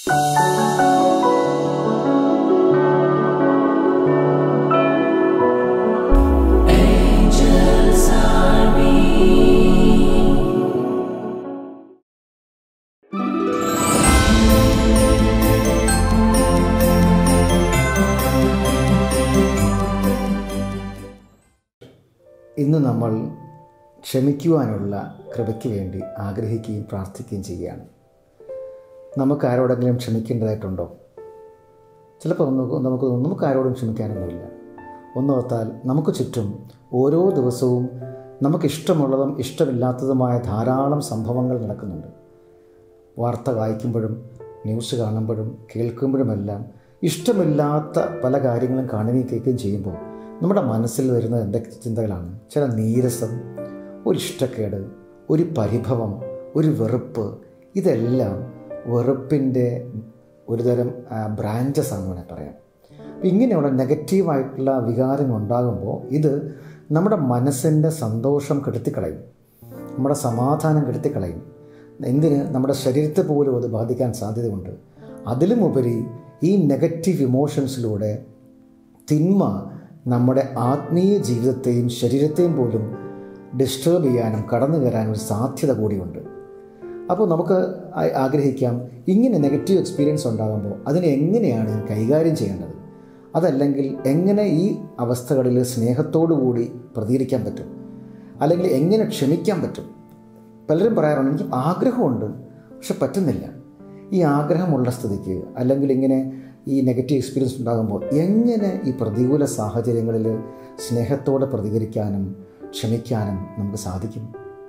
ഇന്ന് നമ്മൾ ക്ഷമിക്കുവാനുള്ള കൃപയ്ക്ക് വേണ്ടി ആഗ്രഹിക്കുകയും പ്രാർത്ഥിക്കുകയും ചെയ്യുകയാണ് നമുക്ക് ആരോടെങ്കിലും ക്ഷമിക്കേണ്ടതായിട്ടുണ്ടോ ചിലപ്പോൾ നമുക്ക് നമുക്ക് നമുക്ക് ആരോടും ക്ഷമിക്കാനൊന്നുമില്ല ഒന്നോർത്താൽ നമുക്ക് ചുറ്റും ഓരോ ദിവസവും നമുക്കിഷ്ടമുള്ളതും ഇഷ്ടമില്ലാത്തതുമായ ധാരാളം സംഭവങ്ങൾ നടക്കുന്നുണ്ട് വാർത്ത വായിക്കുമ്പോഴും ന്യൂസ് കാണുമ്പോഴും കേൾക്കുമ്പോഴുമെല്ലാം ഇഷ്ടമില്ലാത്ത പല കാര്യങ്ങളും കാണുകയും കേൾക്കുകയും ചെയ്യുമ്പോൾ നമ്മുടെ മനസ്സിൽ വരുന്നത് എന്തൊക്കെ ചിന്തകളാണ് ചില നീരസം ഒരു ഇഷ്ടക്കേട് ഒരു പരിഭവം ഒരു വെറുപ്പ് ഇതെല്ലാം വെറുപ്പിൻ്റെ ഒരുതരം ബ്രാഞ്ചസ് ആണെന്ന് വേണമെങ്കിൽ പറയാം അപ്പം ഇങ്ങനെയുള്ള നെഗറ്റീവായിട്ടുള്ള വികാരങ്ങൾ ഉണ്ടാകുമ്പോൾ ഇത് നമ്മുടെ മനസ്സിൻ്റെ സന്തോഷം കെടുത്തിക്കളയും നമ്മുടെ സമാധാനം കെടുത്തിക്കളയും എന്തിന് നമ്മുടെ ശരീരത്തെ പോലും അത് ബാധിക്കാൻ സാധ്യതയുണ്ട് അതിലുമുപരി ഈ നെഗറ്റീവ് ഇമോഷൻസിലൂടെ തിന്മ നമ്മുടെ ആത്മീയ ജീവിതത്തെയും ശരീരത്തെയും പോലും ഡിസ്റ്റർബ് ചെയ്യാനും കടന്നു കയറാനും ഒരു സാധ്യത കൂടിയുണ്ട് അപ്പോൾ നമുക്ക് ആ- ആഗ്രഹിക്കാം ഇങ്ങനെ നെഗറ്റീവ് എക്സ്പീരിയൻസ് ഉണ്ടാകുമ്പോൾ അതിനെ എങ്ങനെയാണ് കൈകാര്യം ചെയ്യേണ്ടത് അതല്ലെങ്കിൽ എങ്ങനെ ഈ അവസ്ഥകളിൽ സ്നേഹത്തോടു കൂടി പ്രതികരിക്കാൻ പറ്റും അല്ലെങ്കിൽ എങ്ങനെ ക്ഷമിക്കാൻ പറ്റും പലരും പറയാറുണ്ട് എനിക്ക് ആഗ്രഹമുണ്ട് പക്ഷെ പറ്റുന്നില്ല ഈ ആഗ്രഹമുള്ള സ്ഥിതിക്ക് അല്ലെങ്കിൽ ഇങ്ങനെ ഈ നെഗറ്റീവ് എക്സ്പീരിയൻസ് ഉണ്ടാകുമ്പോൾ എങ്ങനെ ഈ പ്രതികൂല സാഹചര്യങ്ങളിൽ സ്നേഹത്തോടെ പ്രതികരിക്കാനും ക്ഷമിക്കാനും നമുക്ക് സാധിക്കും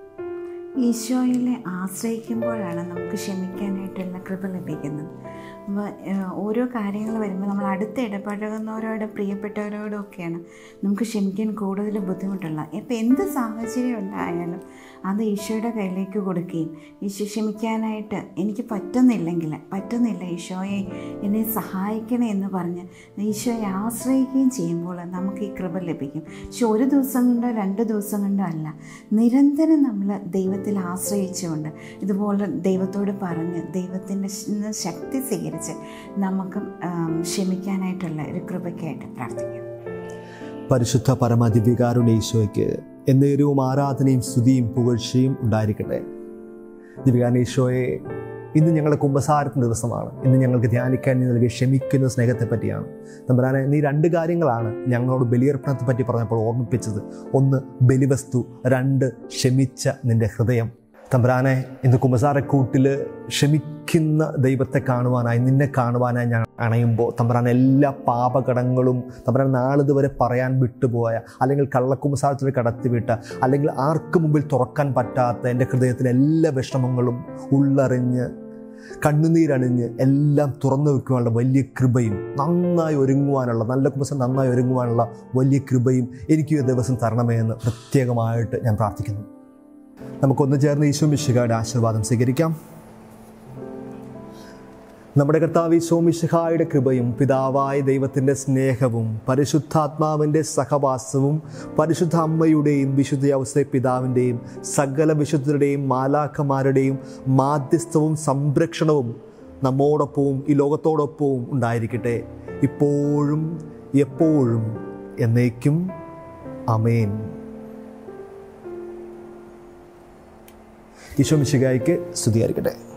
ഈശോയിലെ ആശ്രയിക്കുമ്പോഴാണ് നമുക്ക് ക്ഷമിക്കാനായിട്ടുള്ള കൃപ ലഭിക്കുന്നത് അപ്പോൾ ഏഹ്, ഓരോ കാര്യങ്ങൾ വരുമ്പോൾ നമ്മൾ അടുത്ത് ഇടപഴകുന്നവരോട് പ്രിയപ്പെട്ടവരോടും ഒക്കെയാണ് നമുക്ക് ക്ഷമിക്കാൻ കൂടുതൽ ബുദ്ധിമുട്ടുള്ള ഇപ്പം എന്ത് സാഹചര്യം ഉണ്ടായാലും അത് ഈശോയുടെ കയ്യിലേക്ക് കൊടുക്കുകയും ഈശോ ക്ഷമിക്കാനായിട്ട് എനിക്ക് പറ്റുന്നില്ലെങ്കിൽ പറ്റുന്നില്ല ഈശോയെ എന്നെ സഹായിക്കണേ എന്ന് പറഞ്ഞ് ഈശോയെ ആശ്രയിക്കുകയും ചെയ്യുമ്പോൾ നമുക്ക് ഈ കൃപ ലഭിക്കും പക്ഷെ ഒരു ദിവസം കൊണ്ടോ രണ്ട് ദിവസം കൊണ്ടോ അല്ല നിരന്തരം നമ്മൾ ദൈവത്തിൽ ആശ്രയിച്ചുകൊണ്ട് ഇതുപോലെ ദൈവത്തോട് പറഞ്ഞ് ദൈവത്തിൻ്റെ ശക്തി സ്വീകരിച്ച് നമുക്കും ആം, ക്ഷമിക്കാനായിട്ടുള്ള ഒരു കൃപയ്ക്കായിട്ട് പ്രാർത്ഥിക്കാം പരിശുദ്ധ പരമദിവ്യകാരുണ്യ ഈശോയ്ക്ക് എന്നേരവും ആരാധനയും സ്തുതിയും പുകഴ്ചയും ഉണ്ടായിരിക്കട്ടെ ദിവ്യകാരുണ്യ ഈശോയെ ഇന്ന് ഞങ്ങളുടെ കുംഭസാരത്തിൻ്റെ ദിവസമാണ് ഇന്ന് ഞങ്ങൾക്ക് ധ്യാനിക്കാൻ നീ നൽകിയ ക്ഷമിക്കുന്ന സ്നേഹത്തെ പറ്റിയാണ് തമ്പുരാനെ നീ രണ്ട് കാര്യങ്ങളാണ് ഞങ്ങളോട് ബലിയർപ്പണത്തെ പറ്റി പറഞ്ഞപ്പോൾ ഓർമ്മിപ്പിച്ചത് ഒന്ന് ബലിവസ്തു രണ്ട് ക്ഷമിച്ച നിന്റെ ഹൃദയം തമ്പുരാനെ ഇന്ന് കുമ്പസാരക്കൂട്ടിൽ ക്ഷമിക്കുന്ന ദൈവത്തെ കാണുവാനായി നിന്നെ കാണുവാനായി ഞാൻ അണയുമ്പോൾ തമ്പുരാൻ എല്ലാ പാപകടങ്ങളും തമ്പുരാൻ നാളിതുവരെ പറയാൻ വിട്ടുപോയ അല്ലെങ്കിൽ കള്ളക്കുമ്പസാരത്തിൽ കടത്തിവിട്ട അല്ലെങ്കിൽ ആർക്കും മുമ്പിൽ തുറക്കാൻ പറ്റാത്ത എൻ്റെ ഹൃദയത്തിലെ എല്ലാ വിഷമങ്ങളും ഉള്ളറിഞ്ഞ് കണ്ണുനീരണിഞ്ഞ് എല്ലാം തുറന്നു വെക്കുവാനുള്ള വലിയ കൃപയും നന്നായി ഒരുങ്ങുവാനുള്ള നല്ല കുമ്പസം നന്നായി ഒരുങ്ങുവാനുള്ള വലിയ കൃപയും എനിക്ക് ഈ ദിവസം തരണമേ എന്ന് പ്രത്യേകമായിട്ട് ഞാൻ പ്രാർത്ഥിക്കുന്നു നമുക്കൊന്ന് ചേർന്ന് ഈശോ മിശിഹായുടെ ആശീർവാദം സ്വീകരിക്കാം നമ്മുടെ കർത്താവ് ഈശോ മിശിഹായുടെ കൃപയും പിതാവായ ദൈവത്തിൻ്റെ സ്നേഹവും പരിശുദ്ധാത്മാവിൻ്റെ സഹവാസവും പരിശുദ്ധ അമ്മയുടെയും വിശുദ്ധ ഔസേ പിതാവിൻ്റെയും സകല വിശുദ്ധരുടെയും മാലാഖമാരുടെയും മാധ്യസ്ഥവും സംരക്ഷണവും നമ്മോടൊപ്പവും ഈ ലോകത്തോടൊപ്പവും ഉണ്ടായിരിക്കട്ടെ ഇപ്പോഴും എപ്പോഴും എന്നേക്കും അമേൻ ഈശോ മിശിഹായ്ക്ക് സ്തുതിയായിരിക്കട്ടെ